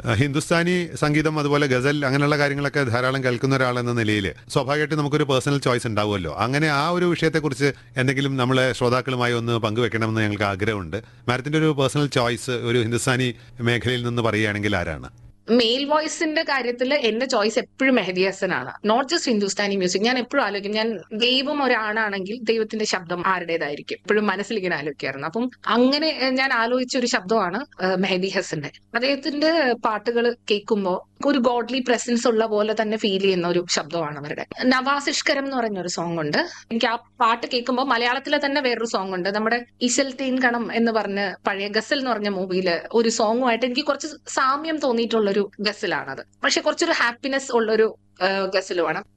അഹ് ഹിന്ദുസ്ഥാനി സംഗീതം അതുപോലെ ഗസൽ അങ്ങനെയുള്ള കാര്യങ്ങളൊക്കെ ധാരാളം കേൾക്കുന്ന ഒരാളെന്ന നിലയിൽ സ്വാഭാവികമായിട്ട് നമുക്കൊരു പേഴ്സണൽ ചോയ്സ് ഉണ്ടാവുമല്ലോ അങ്ങനെ ആ ഒരു വിഷയത്തെക്കുറിച്ച് എന്തെങ്കിലും നമ്മളെ ശ്രോതാക്കളുമായി ഒന്ന് പങ്കുവെക്കണമെന്ന് ഞങ്ങൾക്ക് ആഗ്രഹമുണ്ട് മാഡത്തിന്റെ ഒരു പേഴ്സണൽ ചോയ്സ് ഒരു ഹിന്ദുസ്ഥാനി മേഖലയിൽ നിന്ന് പറയുകയാണെങ്കിൽ ആരാണ് മെയിൽ വോയിസിന്റെ കാര്യത്തിൽ എന്റെ ചോയ്സ് എപ്പോഴും മെഹദി ഹസനാണ് നോട്ട് ജസ്റ്റ് ഹിന്ദുസ്ഥാനി മ്യൂസിക് ഞാൻ എപ്പോഴും ആലോചിക്കും ഞാൻ ദൈവം ഒരാണാണെങ്കിൽ ദൈവത്തിന്റെ ശബ്ദം ആരുടേതായിരിക്കും എപ്പോഴും മനസ്സിൽ ഇങ്ങനെ ആലോചിക്കായിരുന്നു അപ്പം അങ്ങനെ ഏഹ്, ഞാൻ ആലോചിച്ച ഒരു ശബ്ദമാണ് ഏഹ്, മെഹദി ഹസന്റെ അദ്ദേഹത്തിന്റെ പാട്ടുകൾ കേൾക്കുമ്പോൾ ഒരു ഗോഡ്ലി പ്രസൻസ് ഉള്ള പോലെ തന്നെ ഫീൽ ചെയ്യുന്ന ഒരു ശബ്ദമാണ് അവരുടെ നവാസിഷ്കരം എന്ന് പറഞ്ഞ ഒരു സോങ് ഉണ്ട് എനിക്ക് ആ പാട്ട് കേൾക്കുമ്പോൾ മലയാളത്തിലെ തന്നെ വേറൊരു സോങ് ഉണ്ട് നമ്മുടെ ഇശൽ തേൻ കണം എന്ന് പറഞ്ഞ് പഴയ ഗസൽ എന്ന് പറഞ്ഞ മൂവിയില് ഒരു സോങ്ങുമായിട്ട് എനിക്ക് കുറച്ച് സാമ്യം തോന്നിയിട്ടുള്ള ഒരു ഗസലാണത് പക്ഷെ കുറച്ചൊരു ഹാപ്പിനെസ് ഉള്ളൊരു ഗസലുമാണ്